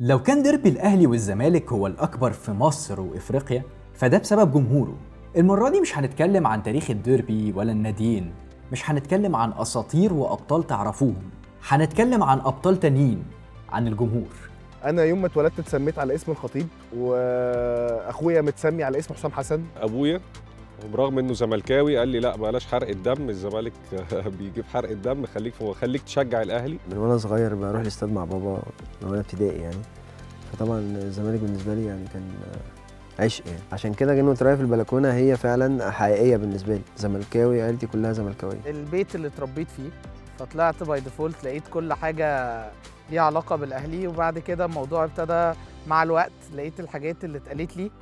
لو كان ديربي الأهلي والزمالك هو الأكبر في مصر وإفريقيا فده بسبب جمهوره المرة دي مش هنتكلم عن تاريخ الديربي ولا الناديين مش هنتكلم عن أساطير وأبطال تعرفوهم هنتكلم عن أبطال تانيين عن الجمهور انا يوم ما اتولدت اتسميت على اسم الخطيب واخويا متسمي على اسم حسام حسن ابويا برغم انه زملكاوي قال لي لا بلاش حرق الدم الزمالك بيجيب حرق الدم خليك خليك تشجع الاهلي من وانا صغير بروح الاستاد مع بابا من وانا ابتدائي يعني فطبعا الزمالك بالنسبه لي يعني كان عشق يعني عشان كده جنوة رايه في البلكونه هي فعلا حقيقيه بالنسبه لي زملكاوي عيلتي كلها زملكاويه البيت اللي اتربيت فيه فطلعت باي ديفولت لقيت كل حاجه ليها علاقه بالاهلي وبعد كده الموضوع ابتدى مع الوقت لقيت الحاجات اللي اتقالت لي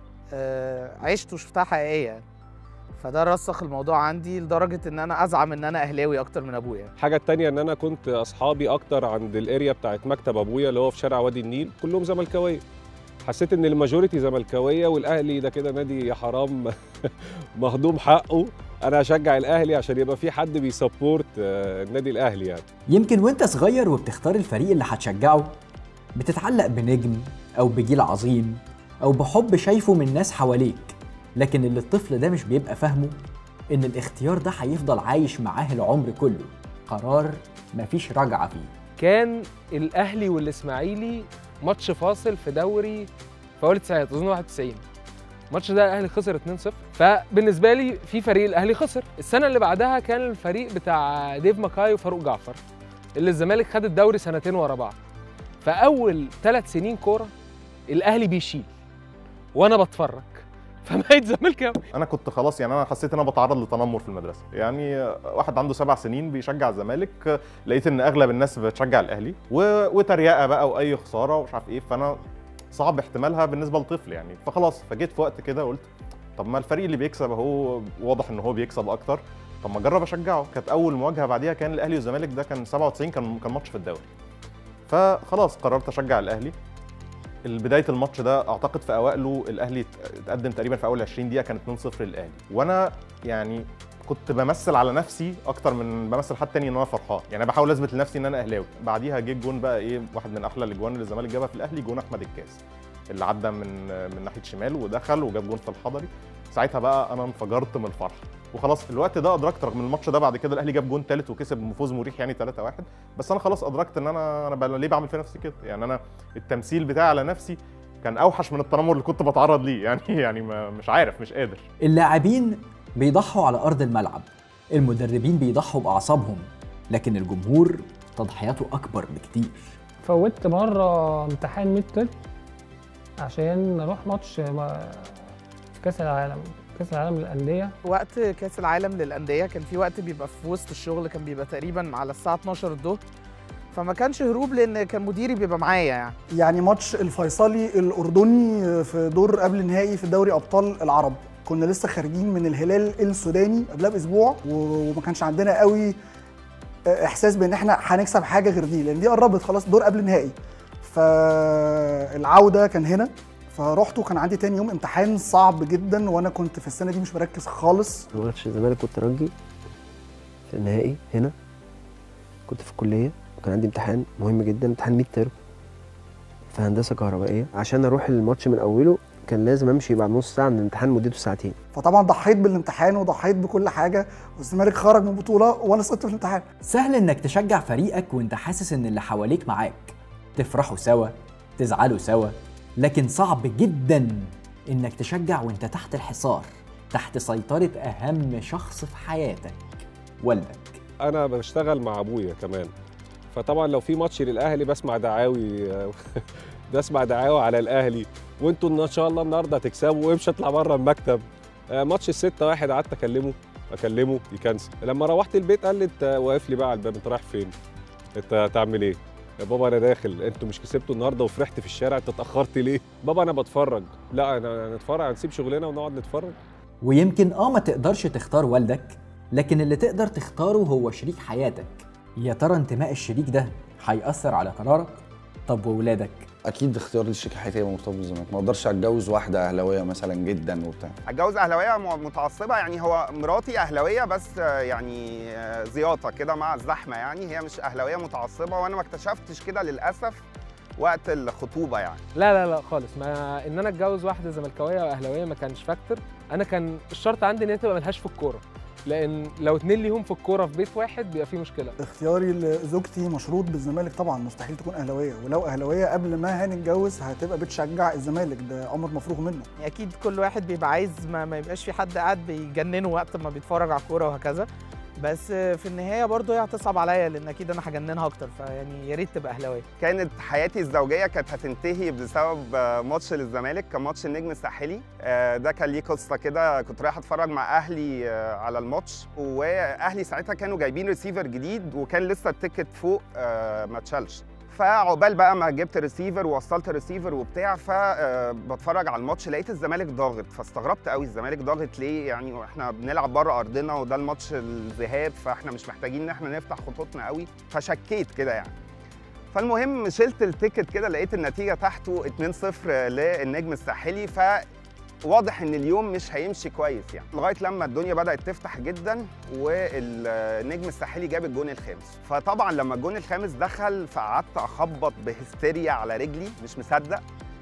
آه، عشت وشفتها حقيقيه يعني فده رسخ الموضوع عندي لدرجه ان انا ازعم ان انا اهلاوي اكتر من ابويا الحاجه التانية ان انا كنت اصحابي اكتر عند الاريا بتاعت مكتب ابويا اللي هو في شارع وادي النيل كلهم زملكاويه حسيت ان الماجوريتي زملكاويه والاهلي ده كده نادي يا حرام مهضوم حقه انا هشجع الاهلي عشان يبقى في حد بيسبورت آه، النادي الاهلي يعني يمكن وانت صغير وبتختار الفريق اللي هتشجعه بتتعلق بنجم أو بجيل عظيم أو بحب شايفه من ناس حواليك لكن اللي الطفل ده مش بيبقى فاهمه إن الاختيار ده هيفضل عايش معاه العمر كله قرار مفيش رجعة فيه كان الاهلي والاسماعيلي ماتش فاصل في دوري في اول التسعينات اظن 91 الماتش ده الاهلي خسر 2-0 فبالنسبه لي في فريق الاهلي خسر السنه اللي بعدها كان الفريق بتاع ديف ماكاي وفاروق جعفر اللي الزمالك خد الدوري سنتين ورا بعض فاول ثلاث سنين كوره الاهلي بيشيل وانا بتفرج فبقيت زملكاوي انا كنت خلاص يعني انا حسيت ان انا بتعرض لتنمر في المدرسه يعني واحد عنده سبع سنين بيشجع الزمالك لقيت ان اغلب الناس بتشجع الاهلي و... وتريقه بقى واي خساره ومش عارف ايه فانا صعب احتمالها بالنسبه لطفل يعني فخلاص فجيت في وقت كده قلت طب ما الفريق اللي بيكسب اهو واضح ان هو بيكسب اكتر طب ما اجرب اشجعه كانت اول مواجهه بعديها كان الاهلي والزمالك ده كان 97 كان كان ماتش في الدوري فخلاص قررت اشجع الاهلي بدايه الماتش ده اعتقد في اوائله الاهلي اتقدم تقريبا في اول 20 دقيقه كان 2-0 للاهلي وانا يعني كنت بمثل على نفسي اكتر من بمثل حد تاني ان انا فرحان يعني بحاول اثبت لنفسي ان انا اهلاوي بعديها جه الجون بقى ايه واحد من احلى الاجوان اللي الزمالك جابها في الاهلي جون احمد الكاس اللي عدى من من ناحيه شمال ودخل وجاب جون في الحضري ساعتها بقى انا انفجرت من الفرحه وخلاص في الوقت ده ادركت رغم الماتش ده بعد كده الاهلي جاب جون ثالث وكسب بفوز مريح يعني 3-1 بس انا خلاص ادركت ان انا انا بقى ليه بعمل في نفسي كده يعني انا التمثيل بتاعي على نفسي كان اوحش من التنمر اللي كنت بتعرض ليه يعني يعني ما مش عارف مش قادر اللاعبين بيضحوا على أرض الملعب المدربين بيضحوا بأعصابهم لكن الجمهور تضحياته أكبر بكتير فوتت مره امتحان ميد ترم عشان اروح ماتش ما- في كاس العالم كاس العالم للانديه وقت كاس العالم للانديه كان في وقت بيبقى في وسط الشغل كان بيبقى تقريبا على الساعه 12 الظهر فما كانش هروب لان كان مديري بيبقى معايا يعني يعني ماتش الفيصلي الاردني في دور قبل نهائي في دوري ابطال العرب كنا لسه خارجين من الهلال السوداني قبلها باسبوع و- وما كانش عندنا قوي احساس بان احنا هنكسب حاجه غير دي لان دي قربت خلاص دور قبل النهائي فالعوده كان هنا فرحت وكان عندي تاني يوم امتحان صعب جدا وانا كنت في السنه دي مش مركز خالص ماتش الزمالك والترجي في النهائي هنا كنت في الكليه وكان عندي امتحان مهم جدا امتحان ميد ترم في هندسه كهربائيه عشان اروح الماتش من اوله كان لازم امشي بعد نص ساعه من الامتحان مدته ساعتين فطبعا ضحيت بالامتحان وضحيت بكل حاجه والزمالك خرج من البطوله وانا سقطت في الامتحان سهل انك تشجع فريقك وانت حاسس ان اللي حواليك معاك تفرحوا سوا تزعلوا سوا لكن صعب جدا انك تشجع وانت تحت الحصار تحت سيطرة اهم شخص في حياتك والدك انا بشتغل مع ابويا كمان فطبعا لو في ماتش للاهلي بسمع دعاوي بسمع دعاوي على الاهلي وانتوا ان شاء الله النهارده هتكسبوا وامشي اطلع بره المكتب آه، ماتش الستة واحد قعدت اكلمه اكلمه يكنسل لما روحت البيت قال لي انت واقف لي بقى على الباب انت رايح فين انت هتعمل ايه يا بابا انا داخل انتوا مش كسبتوا النهارده وفرحت في الشارع انت اتاخرت ليه بابا انا بتفرج لا انا نتفرج هنسيب شغلنا ونقعد نتفرج ويمكن اه ما تقدرش تختار والدك لكن اللي تقدر تختاره هو شريك حياتك يا ترى انتماء الشريك ده هيأثر على قرارك طب وولادك اكيد اختيار الشريك حياتي هيبقى مرتبط بالزمالك ما اقدرش اتجوز واحده اهلاويه مثلا جدا وبتاع اتجوز اهلاويه م- متعصبه يعني هو مراتي اهلاويه بس آه، يعني آه، زياطه كده مع الزحمه يعني هي مش اهلاويه متعصبه وانا ما اكتشفتش كده للاسف وقت الخطوبه يعني لا لا لا خالص ما ان انا اتجوز واحده زملكاويه او اهلاويه ما كانش فاكتور انا كان الشرط عندي ان هي تبقى ملهاش في الكوره لان لو اتنين ليهم في الكوره في بيت واحد بيبقى في مشكله اختياري لزوجتي مشروط بالزمالك طبعا مستحيل تكون اهلاويه ولو اهلاويه قبل ما هنتجوز هتبقى بتشجع الزمالك ده امر مفروغ منه اكيد كل واحد بيبقى عايز ما, ما يبقاش في حد قاعد بيجننه وقت ما بيتفرج على الكوره وهكذا بس في النهايه برضه هي هتصعب عليا لان اكيد انا هجننها اكتر فيعني يا ريت تبقى اهلاويه كانت حياتي الزوجيه كانت هتنتهي بسبب آه، ماتش للزمالك كان ماتش النجم الساحلي آه، ده كان ليه قصه كده كنت رايح اتفرج مع اهلي آه، على الماتش واهلي ساعتها كانوا جايبين ريسيفر جديد وكان لسه التيكت فوق آه، ما اتشالش فعقبال بقى ما جبت ريسيفر ووصلت ريسيفر وبتاع فبتفرج على الماتش لقيت الزمالك ضاغط فاستغربت قوي الزمالك ضاغط ليه يعني واحنا بنلعب بره ارضنا وده الماتش الذهاب فاحنا مش محتاجين ان احنا نفتح خطوطنا قوي فشكيت كده يعني فالمهم شلت التيكت كده لقيت النتيجه تحته 2-0 للنجم الساحلي ف واضح ان اليوم مش هيمشي كويس يعني لغايه لما الدنيا بدات تفتح جدا والنجم الساحلي جاب الجون الخامس فطبعا لما الجون الخامس دخل فقعدت اخبط بهستيريا على رجلي مش مصدق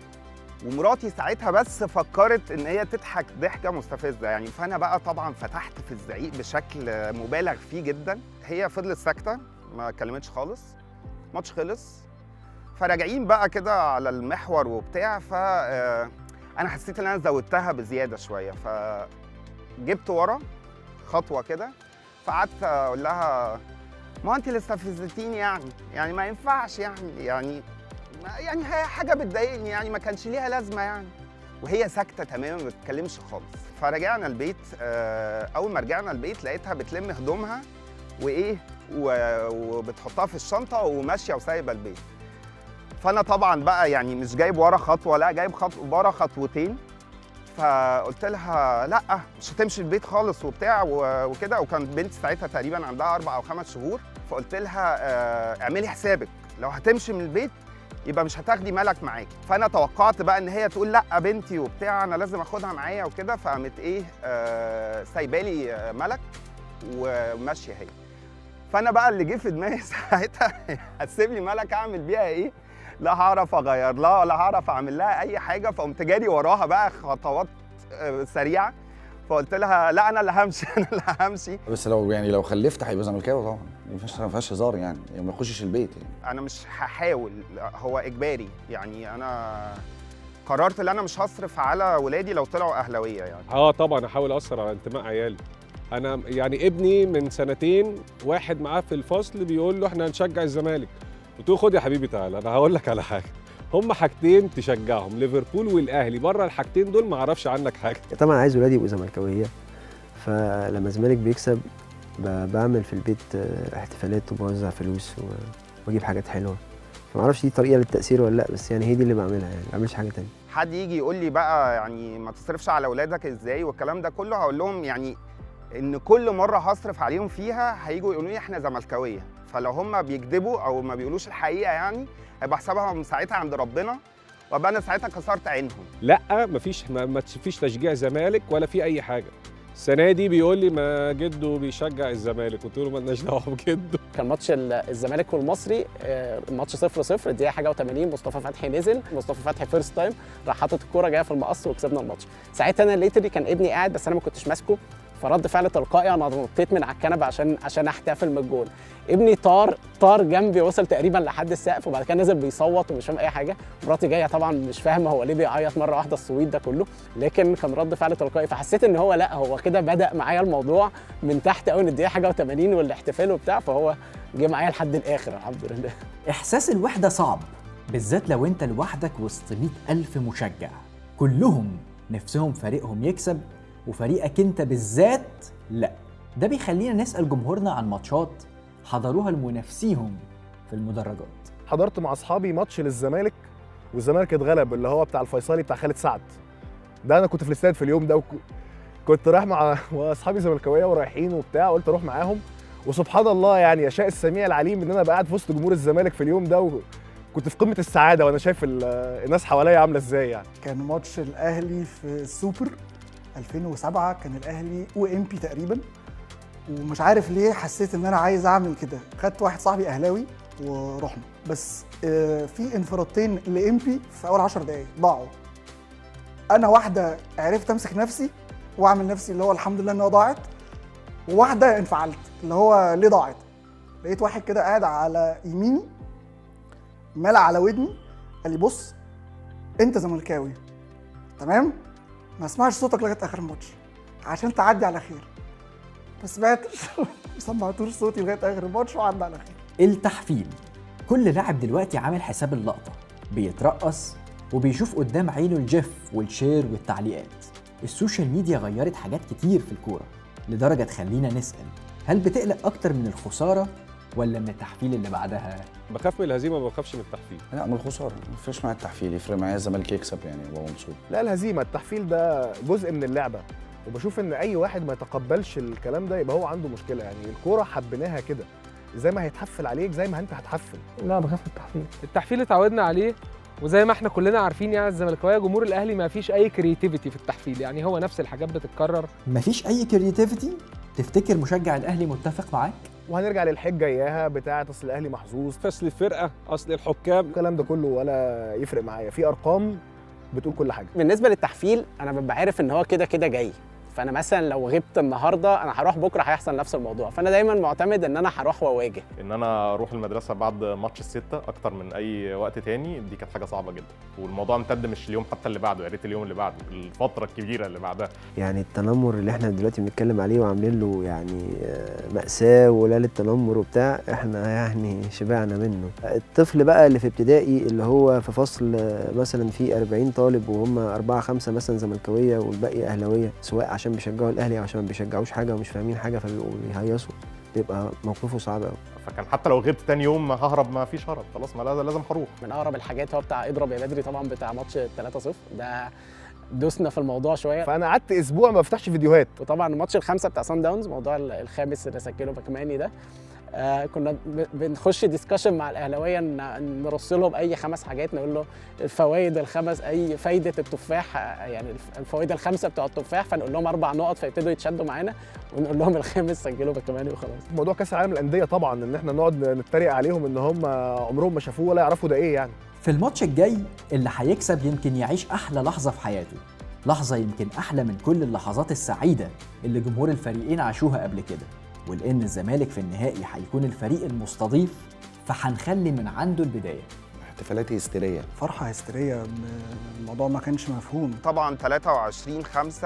ومراتي ساعتها بس فكرت ان هي تضحك ضحكه مستفزه يعني فانا بقى طبعا فتحت في الزعيق بشكل مبالغ فيه جدا هي فضلت ساكته ما اتكلمتش خالص ماتش خلص فراجعين بقى كده على المحور وبتاع ف آه، انا حسيت ان انا زودتها بزياده شويه فجبت ورا خطوه كده فقعدت اقول لها ما انت اللي استفزتيني يعني يعني ما ينفعش يعني يعني ما- يعني هي حاجه بتضايقني يعني ما كانش ليها لازمه يعني وهي ساكته تماما ما بتتكلمش خالص فرجعنا البيت آه، اول ما رجعنا البيت لقيتها بتلم هدومها وايه و- وبتحطها في الشنطه وماشيه وسايبه البيت فانا طبعا بقى يعني مش جايب ورا خطوه لا جايب خط ورا خطوتين فقلت لها لا مش هتمشي البيت خالص وبتاع و- وكده وكان بنتي ساعتها تقريبا عندها اربع او خمس شهور فقلت لها آه، اعملي حسابك لو هتمشي من البيت يبقى مش هتاخدي ملك معاكي فانا توقعت بقى ان هي تقول لا بنتي وبتاع انا لازم اخدها معايا وكده فقامت ايه آه، سايبالي آه، ملك وماشيه هي فانا بقى اللي جه في دماغي ساعتها هتسيب لي ملك اعمل بيها ايه لا هعرف اغير لها ولا هعرف اعمل لها اي حاجه فقمت جاري وراها بقى خطوات آه، سريعه فقلت لها لا انا اللي همشي انا اللي همشي بس لو يعني لو خلفت هيبقى زملكاوي طبعا ما فيهاش ما فيهاش هزار يعني يعني ما يخشش البيت يعني انا مش هحاول لا، هو اجباري يعني انا قررت ان انا مش هصرف على ولادي لو طلعوا اهلاويه يعني اه طبعا احاول اثر على انتماء عيالي انا يعني ابني من سنتين واحد معاه في الفصل بيقول له احنا هنشجع الزمالك قلت له خد يا حبيبي تعالى انا هقول لك على حاجه هم حاجتين تشجعهم ليفربول والاهلي بره الحاجتين دول ما اعرفش عنك حاجه طبعا عايز ولادي يبقوا زملكاويه فلما الزمالك بيكسب ب- بعمل في البيت آه، احتفالات وبوزع فلوس و- واجيب حاجات حلوه فما اعرفش دي طريقه للتاثير ولا لا بس يعني هي دي اللي بعملها يعني ما بعملش حاجه تانية حد يجي يقول لي بقى يعني ما تصرفش على اولادك ازاي والكلام ده كله هقول لهم يعني ان كل مره هصرف عليهم فيها هيجوا يقولوا لي احنا زملكاويه فلو هم بيكذبوا او ما بيقولوش الحقيقه يعني هيبقى حسابها ساعتها عند ربنا وابقى انا ساعتها كسرت عينهم لا مفيش ما, ما فيش تشجيع زمالك ولا في اي حاجه السنه دي بيقول لي ما جده بيشجع الزمالك قلت له مالناش دعوه بجده كان ماتش ال- الزمالك والمصري آه، الماتش 0 0 الدقيقه حاجه و80 مصطفى فتحي نزل مصطفى فتحي فيرست تايم راح حاطط الكوره جايه في المقص وكسبنا الماتش ساعتها انا ليتري كان ابني قاعد بس انا ما كنتش ماسكه فرد فعل تلقائي انا نطيت من على الكنبه عشان عشان احتفل من الجول ابني طار طار جنبي وصل تقريبا لحد السقف وبعد كده نزل بيصوت ومش فاهم اي حاجه مراتي جايه طبعا مش فاهمه هو ليه بيعيط مره واحده الصويت ده كله لكن كان رد فعل تلقائي فحسيت ان هو لا هو كده بدا معايا الموضوع من تحت قوي ان الدقيقه حاجه و80 والاحتفال وبتاع فهو جه معايا لحد الاخر الحمد لله إحساس الوحدة صعب بالذات لو أنت لوحدك وسط مئة ألف مشجع كلهم نفسهم فريقهم يكسب وفريقك أنت بالذات لأ ده بيخلينا نسأل جمهورنا عن ماتشات حضروها لمنافسيهم في المدرجات حضرت مع اصحابي ماتش للزمالك والزمالك اتغلب اللي هو بتاع الفيصلي بتاع خالد سعد ده انا كنت في الاستاد في اليوم ده وك... كنت رايح مع واصحابي زملكاويه ورايحين وبتاع قلت اروح معاهم وسبحان الله يعني يشاء السميع العليم ان انا بقى قاعد في وسط جمهور الزمالك في اليوم ده وكنت في قمه السعاده وانا شايف ال- الناس حواليا عامله ازاي يعني كان ماتش الاهلي في السوبر 2007 كان الاهلي وامبي تقريبا ومش عارف ليه حسيت ان انا عايز اعمل كده خدت واحد صاحبي اهلاوي ورحنا بس آه، في انفرادتين لامبي في اول 10 دقايق ضاعوا انا واحده عرفت امسك نفسي واعمل نفسي اللي هو الحمد لله انها ضاعت وواحده انفعلت اللي هو ليه ضاعت لقيت واحد كده قاعد على يميني مال على ودني قال لي بص انت زملكاوي تمام ما اسمعش صوتك لغايه اخر الماتش عشان تعدي على خير ما سمعتش ما سمعتوش صوتي لغايه اخر الماتش وعدى على خير التحفيل كل لاعب دلوقتي عامل حساب اللقطة بيترقص وبيشوف قدام عينه الجيف والشير والتعليقات السوشيال ميديا غيرت حاجات كتير في الكورة لدرجة تخلينا نسأل هل بتقلق أكتر من الخسارة ولا من التحفيل اللي بعدها؟ بخاف من الهزيمه ما بخافش من التحفيل لا من الخساره ما يفرقش معايا التحفيل يفرق معايا الزمالك يكسب يعني وابقى مبسوط لا الهزيمه التحفيل ده جزء من اللعبه وبشوف ان اي واحد ما يتقبلش الكلام ده يبقى هو عنده مشكله يعني الكوره حبيناها كده زي ما هيتحفل عليك زي ما انت هتحفل لا بخاف من التحفيل التحفيل اتعودنا عليه وزي ما احنا كلنا عارفين يعني الزملكاويه جمهور الاهلي ما فيش اي كرياتيفيتي في التحفيل يعني هو نفس الحاجات بتتكرر مفيش أي كرياتيفيتي؟ تفتكر مشجع الأهلي متفق معاك؟ وهنرجع للحجه اياها بتاعه اصل الاهلي محظوظ فصل الفرقه اصل الحكام الكلام ده كله ولا يفرق معايا في ارقام بتقول كل حاجه بالنسبه للتحفيل انا ببقى عارف ان هو كده كده جاي فانا مثلا لو غبت النهارده انا هروح بكره هيحصل نفس الموضوع فانا دايما معتمد ان انا هروح واواجه ان انا اروح المدرسه بعد ماتش الستة اكتر من اي وقت تاني دي كانت حاجه صعبه جدا والموضوع امتد مش اليوم حتى اللي بعده يا ريت اليوم اللي بعده الفتره الكبيره اللي بعدها يعني التنمر اللي احنا دلوقتي بنتكلم عليه وعاملين له يعني آه، مأساة وليلة تنمر وبتاع احنا يعني شبعنا منه الطفل بقى اللي في ابتدائي اللي هو في فصل آه، مثلا فيه 40 طالب وهم أربعة خمسة مثلا زملكاوية والباقي أهلاوية سواء عشان بيشجعوا الأهلي أو عشان ما بيشجعوش حاجة ومش فاهمين حاجة فبيبقوا بيهيصوا بيبقى موقفه صعب قوي فكان حتى لو غبت تاني يوم ههرب ما فيش هرب خلاص ما لازم لازم هروح من اقرب الحاجات هو بتاع اضرب يا بدري طبعا بتاع ماتش 3-0 ده دوسنا في الموضوع شويه فانا قعدت اسبوع ما بفتحش فيديوهات وطبعا الماتش الخامسه بتاع سان داونز موضوع الخامس اللي سجله باكماني ده آه كنا ب- بنخش ديسكشن مع الاهلاويه ن- نرص لهم اي خمس حاجات نقول له الفوائد الخمس اي فايده التفاح آه، يعني الف- الفوائد الخمسه بتوع التفاح فنقول لهم اربع نقط فيبتدوا يتشدوا معانا ونقول لهم الخامس سجلوا باكماني وخلاص موضوع كاس العالم للانديه طبعا ان احنا نقعد نتريق عليهم ان هم عمرهم ما شافوه ولا يعرفوا ده ايه يعني في الماتش الجاي اللي هيكسب يمكن يعيش أحلى لحظة في حياته لحظة يمكن أحلى من كل اللحظات السعيدة اللي جمهور الفريقين عاشوها قبل كده ولأن الزمالك في النهائي هيكون الفريق المستضيف فهنخلي من عنده البداية احتفالات هستيريه فرحه هستيريه م- الموضوع ما كانش مفهوم طبعا 23 5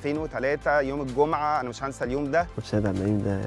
2003 يوم الجمعه انا مش هنسى اليوم ده ماتش سيد عبد المنعم ده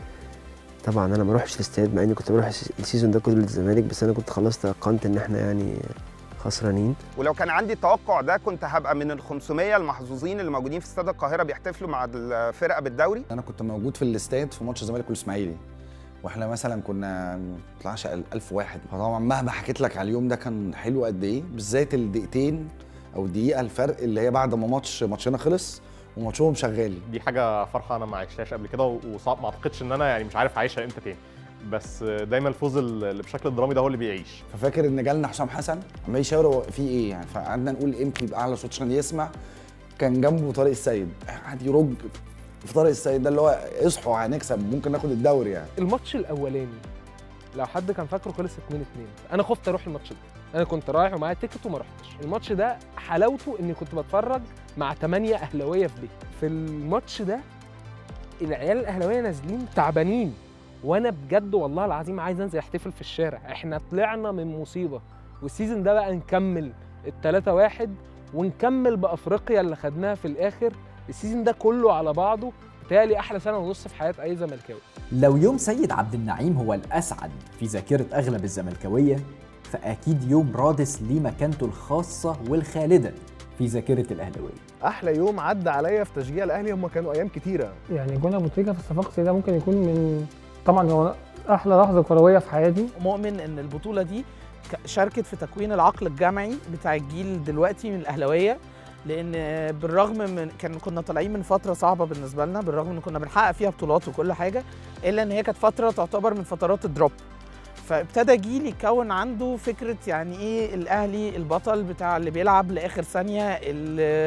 طبعا انا ما اروحش الاستاد مع اني كنت بروح الس- السيزون ده كله للزمالك بس انا كنت خلاص تيقنت ان احنا يعني خسرانين ولو كان عندي التوقع ده كنت هبقى من ال 500 المحظوظين اللي موجودين في استاد القاهره بيحتفلوا مع الفرقه بالدوري انا كنت موجود في الاستاد في ماتش الزمالك والاسماعيلي واحنا مثلا كنا ما بنطلعش 1000 واحد فطبعا مهما حكيت لك على اليوم ده كان حلو قد ايه بالذات الدقيقتين او الدقيقه الفرق اللي هي بعد ما ماتش ماتشنا خلص وماتشهم شغال دي حاجه فرحه انا ما عشتهاش قبل كده وصعب ما اعتقدش ان انا يعني مش عارف اعيشها امتى تاني بس دايما الفوز اللي بشكل درامي ده هو اللي بيعيش ففاكر ان جالنا حسام حسن عمال يشاور هو في ايه يعني فقعدنا نقول امتى باعلى صوت عشان يسمع كان جنبه طارق السيد قعد يرج في طارق السيد ده اللي هو اصحوا هنكسب ممكن ناخد الدوري يعني الماتش الاولاني لو حد كان فاكره خلص 2 2 انا خفت اروح الماتش ده انا كنت رايح ومعايا تيكت وما رحتش الماتش ده حلاوته اني كنت بتفرج مع 8 اهلاويه في بيت في الماتش ده العيال الاهلاويه نازلين تعبانين وانا بجد والله العظيم عايز انزل احتفل في الشارع احنا طلعنا من مصيبه والسيزون ده بقى نكمل التلاتة واحد ونكمل بافريقيا اللي خدناها في الاخر السيزون ده كله على بعضه بتهيألي احلى سنه ونص في حياه اي زملكاوي لو يوم سيد عبد النعيم هو الأسعد في ذاكرة أغلب الزملكاوية فأكيد يوم رادس ليه مكانته الخاصة والخالدة في ذاكرة الأهلاوية احلى يوم عدى عليا في تشجيع الاهلي هم كانوا ايام كتيره يعني جون ابو تريكه في الصفاقسي ده ممكن يكون من طبعا هو احلى لحظه كرويه في حياتي مؤمن ان البطوله دي ك- شاركت في تكوين العقل الجمعي بتاع الجيل دلوقتي من الاهلاويه لان بالرغم من كان كنا طالعين من فتره صعبه بالنسبه لنا بالرغم ان كنا بنحقق فيها بطولات وكل حاجه الا ان هي كانت فتره تعتبر من فترات الدروب فابتدى جيل يكون عنده فكره يعني ايه الاهلي البطل بتاع اللي بيلعب لاخر ثانيه اللي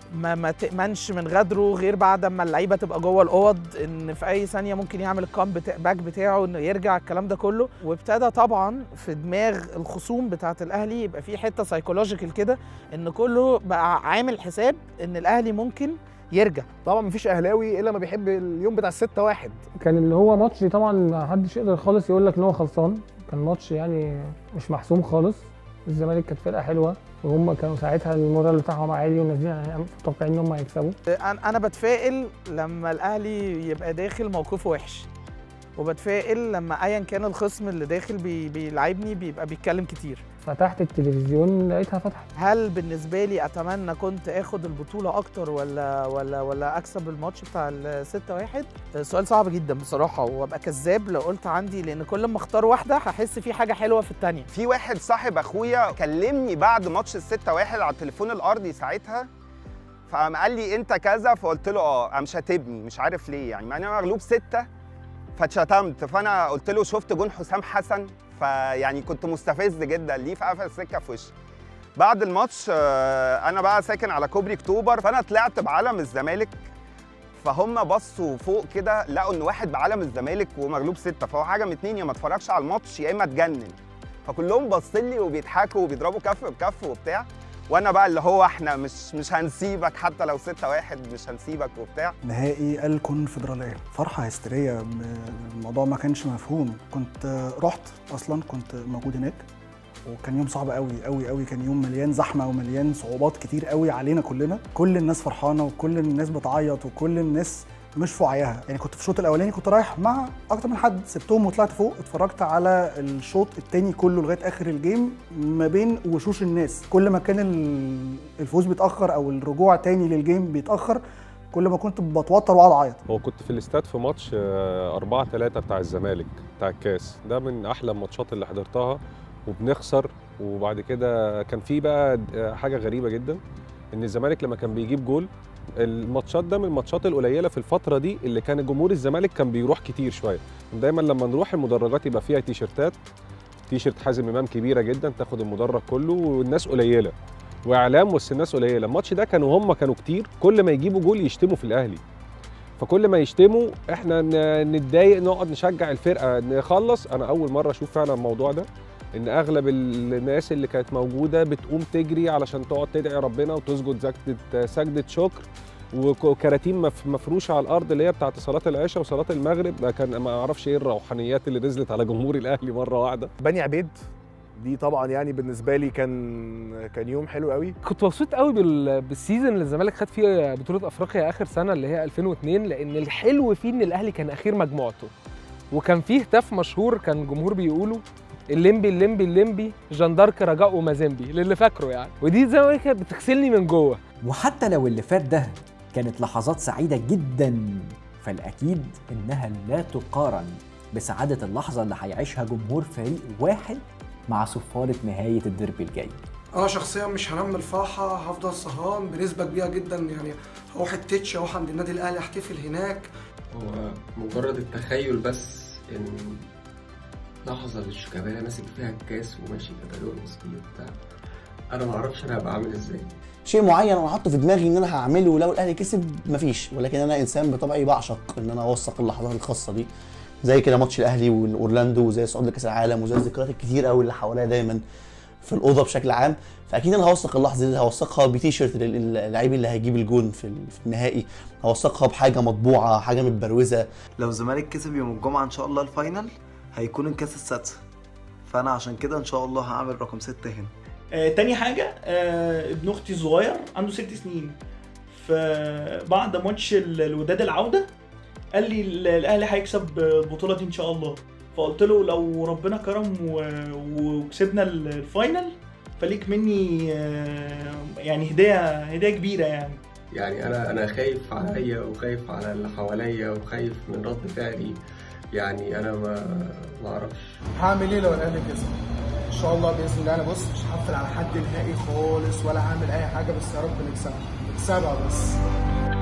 ما ما تأمنش من غدره غير بعد ما اللعيبه تبقى جوه الاوض ان في اي ثانيه ممكن يعمل الكام بتا- باك بتاعه انه يرجع الكلام ده كله وابتدى طبعا في دماغ الخصوم بتاعه الاهلي يبقى في حته سايكولوجيكال كده ان كله بقى عامل حساب ان الاهلي ممكن يرجع طبعا مفيش اهلاوي الا ما بيحب اليوم بتاع الستة واحد كان اللي هو ماتش طبعا ما حدش يقدر خالص يقول لك ان هو خلصان كان ماتش يعني مش محسوم خالص الزمالك كانت فرقه حلوه وهم كانوا ساعتها المورال بتاعهم عالي ونازلين متوقعين ان هم هيكسبوا انا أنا بتفائل لما الاهلي يبقى داخل موقفه وحش وبتفائل لما ايا كان الخصم اللي داخل بي بيلعبني بيبقى بيتكلم كتير فتحت التلفزيون لقيتها فتحت هل بالنسبه لي اتمنى كنت اخد البطوله اكتر ولا ولا ولا اكسب الماتش بتاع ال 6 1 سؤال صعب جدا بصراحه وابقى كذاب لو قلت عندي لان كل ما اختار واحده هحس في حاجه حلوه في الثانيه في واحد صاحب اخويا كلمني بعد ماتش الستة واحد على التليفون الارضي ساعتها فقام قال لي انت كذا فقلت له اه قام شاتمني مش عارف ليه يعني مع ان انا مغلوب ستة فاتشتمت فانا قلت له شفت جون حسام حسن فيعني كنت مستفز جدا ليه فقفل السكه في وشي بعد الماتش آه، انا بقى ساكن على كوبري اكتوبر فانا طلعت بعلم الزمالك فهم بصوا فوق كده لقوا ان واحد بعلم الزمالك ومغلوب سته فهو حاجه من اتنين يا ما اتفرجش على الماتش يا اما اتجنن فكلهم باصين لي وبيضحكوا وبيضربوا كف بكف وبتاع وانا بقى اللي هو احنا مش مش هنسيبك حتى لو ستة واحد مش هنسيبك وبتاع نهائي الكونفدراليه فرحه هستيريه م- الموضوع ما كانش مفهوم كنت رحت اصلا كنت موجود هناك وكان يوم صعب قوي قوي قوي كان يوم مليان زحمه ومليان صعوبات كتير قوي علينا كلنا كل الناس فرحانه وكل الناس بتعيط وكل الناس مش في وعيها يعني كنت في الشوط الاولاني كنت رايح مع اكتر من حد سبتهم وطلعت فوق اتفرجت على الشوط التاني كله لغايه اخر الجيم ما بين وشوش الناس كل ما كان ال- الفوز بيتاخر او الرجوع تاني للجيم بيتاخر كل ما كنت بتوتر واقعد اعيط هو كنت في الاستاد في ماتش 4 3 بتاع الزمالك بتاع الكاس ده من احلى الماتشات اللي حضرتها وبنخسر وبعد كده كان في بقى حاجه غريبه جدا ان الزمالك لما كان بيجيب جول الماتشات ده من الماتشات القليله في الفتره دي اللي كان جمهور الزمالك كان بيروح كتير شويه دايما لما نروح المدرجات يبقى فيها تيشرتات تيشرت حازم امام كبيره جدا تاخد المدرج كله والناس قليله واعلام بس الناس قليله الماتش ده كانوا هم كانوا كتير كل ما يجيبوا جول يشتموا في الاهلي فكل ما يشتموا احنا ن- نتضايق نقعد نشجع الفرقه نخلص انا اول مره اشوف فعلا الموضوع ده ان اغلب الناس اللي كانت موجوده بتقوم تجري علشان تقعد تدعي ربنا وتسجد سجده سجده شكر وكراتين مف- مفروشه على الارض اللي هي بتاعت صلاه العشاء وصلاه المغرب ده كان ما اعرفش ايه الروحانيات اللي نزلت على جمهور الاهلي مره واحده بني عبيد دي طبعا يعني بالنسبه لي كان كان يوم حلو قوي كنت مبسوط قوي بال- بالسيزون اللي الزمالك خد فيه بطوله افريقيا اخر سنه اللي هي 2002 لان الحلو فيه ان الاهلي كان اخير مجموعته وكان فيه هتاف مشهور كان الجمهور بيقولوا الليمبي الليمبي الليمبي جندارك رجاء ومازيمبي للي فاكره يعني ودي زي ما هي كانت بتغسلني من جوه وحتى لو اللي فات ده كانت لحظات سعيدة جدا فالأكيد إنها لا تقارن بسعادة اللحظة اللي هيعيشها جمهور فريق واحد مع صفارة نهاية الديربي الجاي انا شخصيا مش هنام من الفرحه هفضل سهران بنسبه كبيره جدا يعني هروح التتش اروح عند النادي الاهلي احتفل هناك هو مجرد التخيل بس ان لحظة اللي شيكابالا ماسك فيها الكاس وماشي كده يرقص بيه وبتاع انا معرفش انا هبقى عامل ازاي شيء معين انا حاطه في دماغي ان انا هعمله لو الاهلي كسب مفيش ولكن انا انسان بطبعي بعشق ان انا اوثق اللحظات الخاصه دي زي كده ماتش الاهلي واورلاندو وزي الصعود لكاس العالم وزي الذكريات الكتير قوي اللي حواليا دايما في الاوضه بشكل عام فاكيد انا هوثق اللحظه دي هوثقها بتيشيرت اللعيب اللي هيجيب الجون في ال- في النهائي هوثقها بحاجه مطبوعه حاجه متبروزه لو الزمالك كسب يوم الجمعة إن شاء الله الفاينل هيكون الكاس السادسة فأنا عشان كده إن شاء الله هعمل رقم ستة هنا آه، تاني حاجة آه، ابن أختي الصغير عنده ست سنين فبعد ماتش ال- الوداد العودة قال لي ال- الأهلي هيكسب البطولة دي إن شاء الله فقلت له لو ربنا كرم و- وكسبنا ال- الفاينل فليك مني آه، يعني هدية هدية كبيرة يعني يعني انا انا خايف عليا وخايف على اللي حواليا وخايف من رد فعلي يعني انا ما ما اعرفش هعمل ايه لو الاهلي كسب ان شاء الله باذن الله انا بص مش هقفل على حد نهائي خالص ولا هعمل اي حاجه بس يا رب نكسبها نكسبها بس